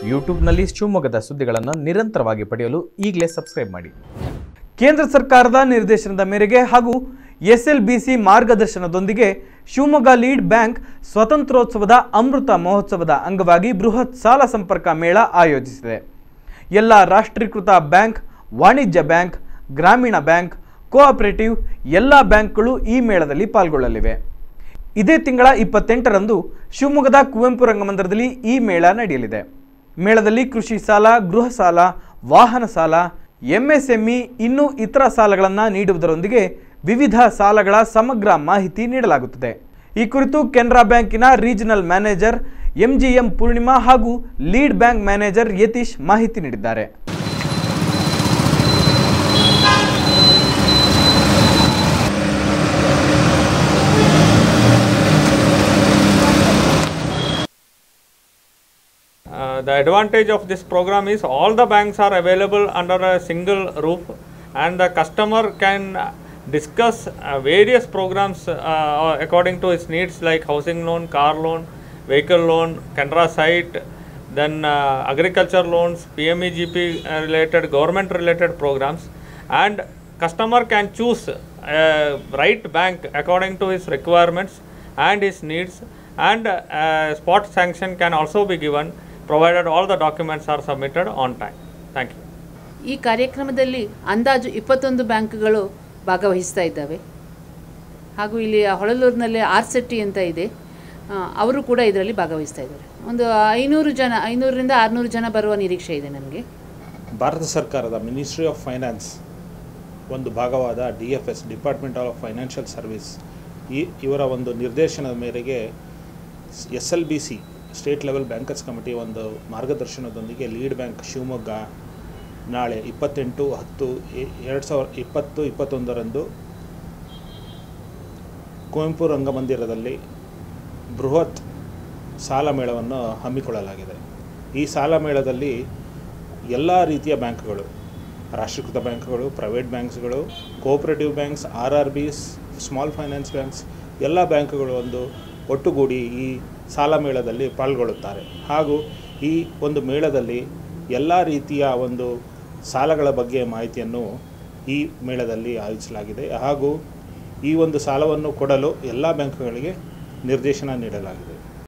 ಯೂಟ್ಯೂಬ್ನಲ್ಲಿ ಶಿವಮೊಗ್ಗದ ಸುದ್ದಿಗಳನ್ನು ನಿರಂತರವಾಗಿ ಪಡೆಯಲು ಈಗಲೇ ಸಬ್ಸ್ಕ್ರೈಬ್ ಮಾಡಿ ಕೇಂದ್ರ ಸರ್ಕಾರದ ನಿರ್ದೇಶನದ ಮೇರೆಗೆ ಹಾಗೂ ಎಸ್ಎಲ್ಬಿಸಿ ಮಾರ್ಗದರ್ಶನದೊಂದಿಗೆ ಶಿವಮೊಗ್ಗ ಲೀಡ್ ಬ್ಯಾಂಕ್ ಸ್ವತಂತ್ರೋತ್ಸವದ ಅಮೃತ ಮಹೋತ್ಸವದ ಅಂಗವಾಗಿ ಬೃಹತ್ ಸಾಲ ಸಂಪರ್ಕ ಮೇಳ ಆಯೋಜಿಸಿದೆ ಎಲ್ಲ ರಾಷ್ಟ್ರೀಕೃತ ಬ್ಯಾಂಕ್ ವಾಣಿಜ್ಯ ಬ್ಯಾಂಕ್ ಗ್ರಾಮೀಣ ಬ್ಯಾಂಕ್ ಕೋಆಪರೇಟಿವ್ ಎಲ್ಲ ಬ್ಯಾಂಕ್ಗಳು ಈ ಮೇಳದಲ್ಲಿ ಪಾಲ್ಗೊಳ್ಳಲಿವೆ ಇದೇ ತಿಂಗಳ ಇಪ್ಪತ್ತೆಂಟರಂದು ಶಿವಮೊಗ್ಗದ ಕುವೆಂಪು ರಂಗಮಂದಿರದಲ್ಲಿ ಈ ಮೇಳ ನಡೆಯಲಿದೆ ಮೇಳದಲ್ಲಿ ಕೃಷಿ ಸಾಲ ಗೃಹ ಸಾಲ ವಾಹನ ಸಾಲ ಎಂಎಸ್ಎಂಇ ಇನ್ನೂ ಇತರ ಸಾಲಗಳನ್ನು ನೀಡುವುದರೊಂದಿಗೆ ವಿವಿಧ ಸಾಲಗಳ ಸಮಗ್ರ ಮಾಹಿತಿ ನೀಡಲಾಗುತ್ತದೆ ಈ ಕುರಿತು ಕೆನರಾ ಬ್ಯಾಂಕಿನ ರೀಜನಲ್ ಮ್ಯಾನೇಜರ್ ಎಂಜಿಎಂ ಪೂರ್ಣಿಮಾ ಹಾಗೂ ಲೀಡ್ ಬ್ಯಾಂಕ್ ಮ್ಯಾನೇಜರ್ ಯತೀಶ್ ಮಾಹಿತಿ ನೀಡಿದ್ದಾರೆ Uh, the advantage of this program is all the banks are available under a single roof and the customer can uh, discuss uh, various programs uh, according to his needs like housing loan, car loan, vehicle loan, Canara site, then uh, agriculture loans, PMEGP uh, related, government related programs and customer can choose a right bank according to his requirements and his needs and uh, spot sanction can also be given provided all the documents are submitted on time. Thank you. ಈ ಕಾರ್ಯಕ್ರಮದಲ್ಲಿ ಅಂದಾಜು ಇಪ್ಪತ್ತೊಂದು ಬ್ಯಾಂಕ್ಗಳು ಭಾಗವಹಿಸ್ತಾ ಇದ್ದಾವೆ ಹಾಗೂ ಇಲ್ಲಿ ಹೊಳಲೂರಿನಲ್ಲಿ R Setty ಅಂತ ಇದೆ ಆ, ಅವರು ಕೂಡ ಇದರಲ್ಲಿ ಭಾಗವಹಿಸ್ತಾ ಇದ್ದಾರೆ ಒಂದು ಐನೂರು ಜನ ಐನೂರರಿಂದ ಆರುನೂರು ಜನ ಬರುವ ನಿರೀಕ್ಷೆ ಇದೆ ನಮಗೆ ಭಾರತ ಸರ್ಕಾರದ ಮಿನಿಸ್ಟ್ರಿ ಆಫ್ ಫೈನಾನ್ಸ್ ಒಂದು ಭಾಗವಾದ D F S department of financial service ಈ ಇವರ ಒಂದು ನಿರ್ದೇಶನದ ಮೇರೆಗೆ S L B C state level bankers committee ಒಂದು ಮಾರ್ಗದರ್ಶನದೊಂದಿಗೆ ಲೀಡ್ ಬ್ಯಾಂಕ್ ಶಿವಮೊಗ್ಗ ನಾಳೆ ಇಪ್ಪತ್ತೆಂಟು ಹತ್ತು ಎರಡು ಸಾವಿರ ಇಪ್ಪತ್ತು ಇಪ್ಪತ್ತೊಂದರಂದು ಕುವೆಂಪು ರಂಗಮಂದಿರದಲ್ಲಿ ಬೃಹತ್ ಸಾಲ ಮೇಳವನ್ನು ಹಮ್ಮಿಕೊಳ್ಳಲಾಗಿದೆ ಈ ಸಾಲ ಮೇಳದಲ್ಲಿ ಎಲ್ಲ ರೀತಿಯ ಬ್ಯಾಂಕ್ಗಳು ರಾಷ್ಟ್ರೀಕೃತ ಬ್ಯಾಂಕ್ಗಳು ಪ್ರೈವೇಟ್ ಬ್ಯಾಂಕ್ಸ್ಗಳು cooperative banks R R Bs small finance banks ಎಲ್ಲ ಬ್ಯಾಂಕ್ಗಳು ಒಂದು ಒಟ್ಟುಗೂಡಿ ಈ ಸಾಲ ಮೇಳದಲ್ಲಿ ಪಾಲ್ಗೊಳ್ಳುತ್ತಾರೆ ಹಾಗೂ ಈ ಒಂದು ಮೇಳದಲ್ಲಿ ಎಲ್ಲ ರೀತಿಯ ಒಂದು ಸಾಲಗಳ ಬಗ್ಗೆ ಮಾಹಿತಿಯನ್ನು ಈ ಮೇಳದಲ್ಲಿ ಆಯೋಜಿಸಲಾಗಿದೆ ಹಾಗೂ ಈ ಒಂದು ಸಾಲವನ್ನು ಕೊಡಲು ಎಲ್ಲ ಬ್ಯಾಂಕ್ಗಳಿಗೆ ನಿರ್ದೇಶನ ನೀಡಲಾಗಿದೆ